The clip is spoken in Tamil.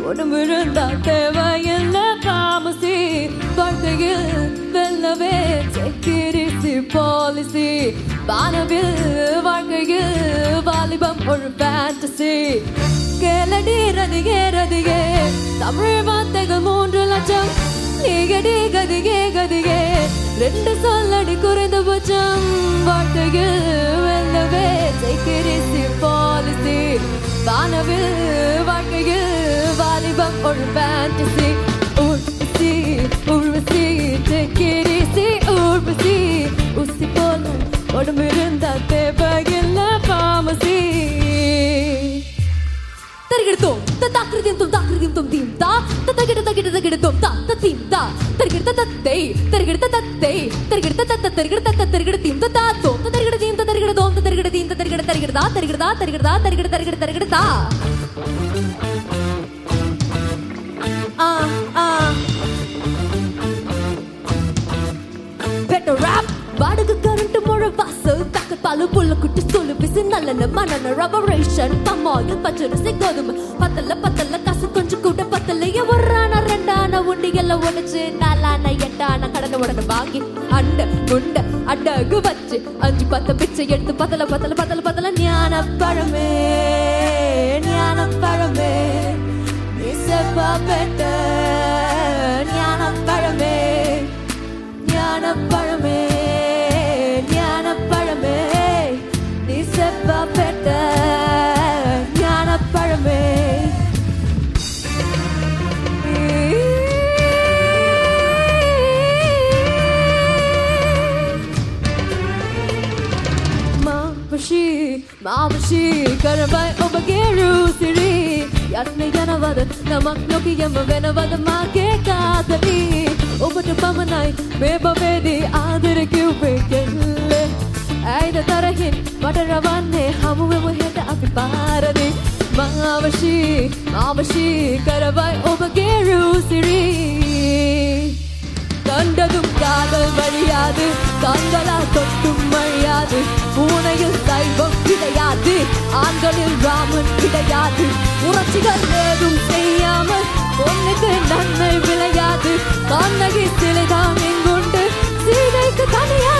உடம்பு இருந்தா தேவையில்ல காமசி வாழ்க்கையில் வெல்லவே செக்கிரிசி பாலிசி வானவில் வாழ்க்கையில் வாலிபம் ஒரு ஃபேண்டசி கேளடி ரதிகே ரதிகே தமிழ் வார்த்தைகள் மூன்று லட்சம் நீகடி கதிகே கதிகே ரெண்டு சொல்லடி குறைந்தபட்சம் வாழ்க்கையில் வெல்லவே செக்கிரிசி பாலிசி வானவில் வாழ்க்கையில் வாலிபம் ஒரு ஃபேண்டசி உர்வசி உர்வசி செக்கிரிசி உர்வசி உசி போல உடம்பு இருந்தா தேவையில்லை பாமசி தருகிடுத்தோம் தத்தாக்கிருதியும் தும் தாக்கிருதியும் தும் தீம் தா தத்தகிட தகிட தகிட தும் தா தத்தீம் தா தருகிட தத்தை தருகிட தத்தை தருகிட தத்த தருகிட தத்த தருகிட தீம் தத்தா தோம் தருகிட தீம் தருகிட தோம் தருகிட தீம் தருகிட தருகிட தா தருகிட தா தருகிட தா தருகிட தருகிட தருகிட தா ஆ ஆ better rap வாடகை கரண்ட் முழு வாசல் தக்க பாலு புல்ல குட்டி சொல்லு பிசு நல்ல மனன ரபரேஷன் பம்மாயில் பச்சரிசி கோதுமை பத்தல பத்தல காசு கொஞ்சம் கூட பத்தலையே ஒரான ரெண்டான உண்டி எல்லாம் உடைச்சு நாலான எட்டான கடனை உடனே வாங்கி அண்ட குண்ட அடகு வச்சு அஞ்சு பத்து பிச்சை எடுத்து பத்தல பத்தல பத்தல பத்தல ஞான பழமே ஞான பழமே நீ செவ்வா பெட்ட ஞான பழமே ஞானப்பழமே ஞானப்பழமே நீ செவ்வா பெற்ற ஞானப்பழமே ಮಾವಶಿ ಮಾವಶಿ ಕರಬೈ ಒಬಗೇರು ಸಿರಿ ಯಾತ್ನೆ ಜನವಾದ ನಮಕ್ನೊಕಿ ಎಂಬ ವೆನವಾದ ಮಾಗೆ ಕಾದಲಿ ಒಬ್ಬಟ ಪಮನಾಯ್ ಬೇಬಬೇದಿ ಆದರೆ ಕ್ಯೂಬೇಕೆಲ್ಲೆ ಐದ ತರಹಿನ್ ಮಟರವನ್ನೇ ಹಮುವೆವು ಹೆದ ಅಪಿ ಪಾರದಿ ಮಾವಶಿ ಮಾವಶಿ ಕರಬೈ ಒಬಗೇರು ಸಿರಿ கண்டதும் காதல் வழியாது கண்களா தொட்டும் மழியாது பூனையில் சைவம் கிடையாது ஆண்களில் ராமன் கிடையாது புரட்சிகள் ஏதும் செய்யாமல் பொண்ணுக்கு நன்மை விளையாது கண்ணகி சிலைதான் இங்குண்டு சீதைக்கு தனியா